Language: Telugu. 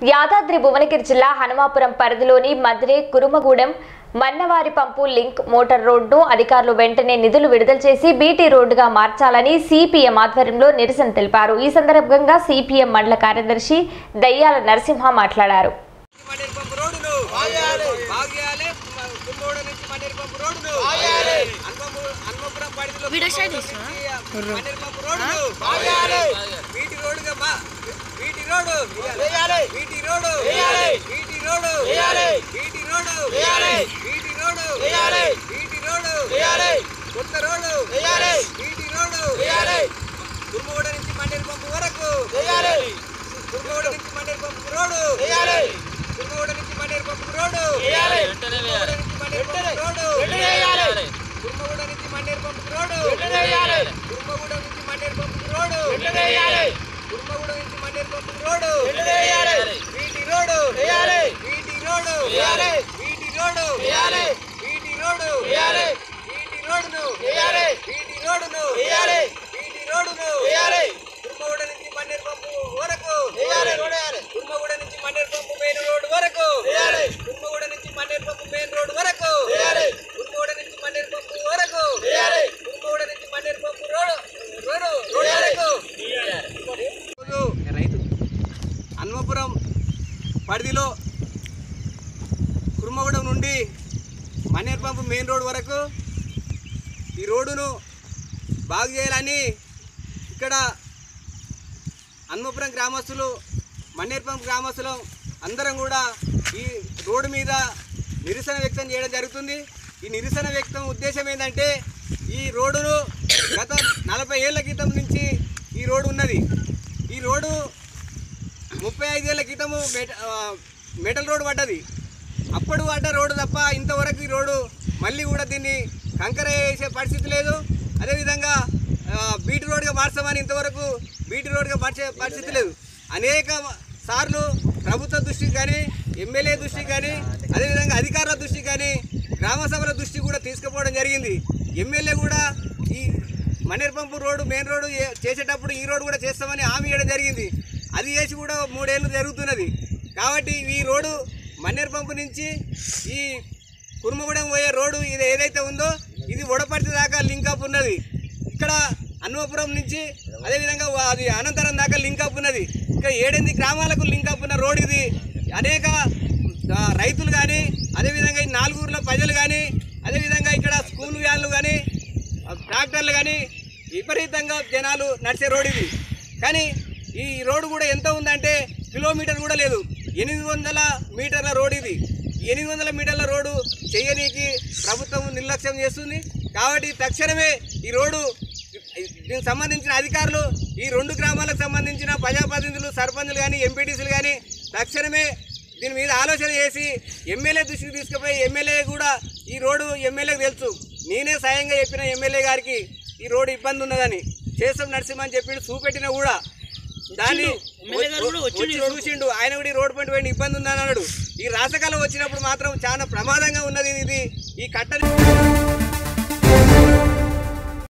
యాదాద్రి భువనగిరి జిల్లా హనుమాపురం పరిధిలోని మద్రే కురుమగూడెం మన్నవారి పంపు లింక్ మోటార్ రోడ్డు అధికారులు వెంటనే నిధులు విడుదల చేసి బీటీ రోడ్డుగా మార్చాలని సిపిఎం ఆధ్వర్యంలో నిరసన తెలిపారు ఈ సందర్భంగా సిపిఎం మండల కార్యదర్శి దయ్యాల నరసింహ మాట్లాడారు మండేరు పంపు రోడ్డును బాగు చేయాలి కుంభోడ నుంచి మండేరు పంపు రోడ్డును అన్మము అన్మపురం పరిధిలో కుంభకోణం నుంచి మండేరు పంపు రోడ్డును వీటి రోడ్డుగా మా వీటి రోడ్డు వీటి రోడ్డు వీటి రోడ్డు వీటి రోడ్డు వీటి రోడ్డు వీటి రోడ్డు కొత్త రోడ్డు వీటి రోడ్డు దుర్మగూడ నుంచి మండేరు పంపు వరకు దుర్మగూడ నుంచి మండేరు పంపు రోడ్డు దుర్మగూడ నుంచి మండేరు పంపు రోడ్డు దుర్మగూడ నుంచి మండేరు పంపు రోడ్డు దుర్మగూడ నుంచి మండేరు పంపు రోడ్డు దుర్మగూడ నుంచి మండేరు పంపు రోడ్డు దుర్మగూడ నుంచి మండేరు పంపు రోడ్డు వీటి రోడ్డు వీటి రోడ్డు వీటి రోడ్డు వీటి రోడ్డు వీటి రోడ్డును వీటి రోడ్డును వీటి రోడ్డును దుర్మగూడ నుంచి మండేరు పంపు వరకు దుర్మగూడ నుంచి మండేరు పంపు మెయిన్ రోడ్ వరకు దుర్మగూడ నుంచి మండేరు పంపు మెయిన్ రోడ్ వరకు దుర్మగూడ నుంచి మండేరు పంపు వరకు దుర్మగూడ నుంచి Manderu pump road road road వరకు ఈరోజు రైతు హన్మపురం పరిధిలో కుర్మగూడెం నుండి మన్నేరు పంపు మెయిన్ రోడ్ వరకు ఈ రోడ్డును బాగు చేయాలని ఇక్కడ హన్మపురం గ్రామస్తులు మన్నేరుపం గ్రామస్తులు అందరం కూడా ఈ రోడ్డు మీద నిరసన వ్యక్తం చేయడం జరుగుతుంది ఈ నిరసన వ్యక్తం ఉద్దేశం ఏంటంటే ఈ రోడ్డును గత నలభై ఏళ్ల క్రితం నుంచి ఈ రోడ్డు ఉన్నది ఈ రోడ్డు ముప్పై ఐదేళ్ల క్రితము మెట- ఆ, మెటల్ రోడ్డు పడ్డది అప్పుడు పడ్డ రోడ్డు తప్ప ఇంతవరకు ఈ రోడ్డు మళ్ళీ కూడా దీన్ని కంకర వేసే పరిస్థితి లేదు అదేవిధంగా ఆ, బీటీ రోడ్డుగా మార్చామని ఇంతవరకు బీటీ రోడ్డుగా మార్చే పరిస్థితి లేదు అనేక సార్లు ప్రభుత్వ దృష్టికి కానీ ఎమ్మెల్యే దృష్టికి కానీ అదేవిధంగా అధికారుల దృష్టికి కానీ గ్రామ సభల దృష్టికి కూడా తీసుకుపోవడం జరిగింది ఎమ్మెల్యే కూడా ఈ Manneru pump road main road ఏ- చేసేటప్పుడు ఈ రోడ్డు కూడా చేస్తామని హామీ ఇవ్వడం జరిగింది అది చేసి కూడా మూడేళ్ళు జరుగుతున్నది కాబట్టి ఈ రోడ్డు మన్నేరు పంపు నుంచి ఈ కుర్మగూడెం పోయే రోడ్డు ఇది ఏదైతే ఉందో ఇది వడపర్తి దాకా లింక్ అప్ ఉన్నది ఇక్కడ హనుమపురం నుంచి అదేవిధంగా వా- అది అనంతరం దాకా లింక్ అప్ ఉన్నది ఇక్కడ ఏడెనిమిది గ్రామాలకు లింక్ అప్ ఉన్న రోడ్ ఇది అనేక ఆ, రైతులు కానీ అదేవిధంగా ఈ నాలుగూరులో ప్రజలు కానీ అదేవిధంగా ఇక్కడ స్కూల్ వ్యాన్లు కానీ ట్రాక్టర్లు కానీ విపరీతంగా జనాలు నడిచే రోడ్ ఇది కానీ ఈ రోడ్డు కూడా ఎంత ఉందంటే కిలోమీటర్ కూడా లేదు ఎనిమిది వందల మీటర్ల రోడ్ ఇది ఎనిమిది వందల మీటర్ల రోడ్డు చేయనీకి ప్రభుత్వం నిర్లక్ష్యం చేస్తుంది కాబట్టి తక్షణమే ఈ రోడ్డు దీనికి సంబంధించిన అధికారులు ఈ రెండు గ్రామాలకు సంబంధించిన ప్రజాప్రతినిధులు సర్పంచులు కానీ ఎంపీటీసీలు కానీ తక్షణమే దీని మీద ఆలోచన చేసి ఎమ్మెల్యే దృష్టికి తీసుకుపోయి ఎమ్మెల్యే కూడా ఈ రోడ్డు ఎమ్మెల్యేకి తెలుసు నేనే స్వయంగా చెప్పిన ఎమ్మెల్యే గారికి ఈ రోడ్డు ఇబ్బంది ఉన్నదని చేస్తాం నరసింహని చెప్పి చూపెట్టినా కూడా దాన్ని వచ్చి చూసిండు ఆయన కూడా ఈ రోడ్డు పంట పోయిన ఇబ్బంది ఉందని అన్నాడు ఈ రాసకాలం వచ్చినప్పుడు మాత్రం చాలా ప్రమాదంగా ఉన్నది ఇది ఈ కట్ట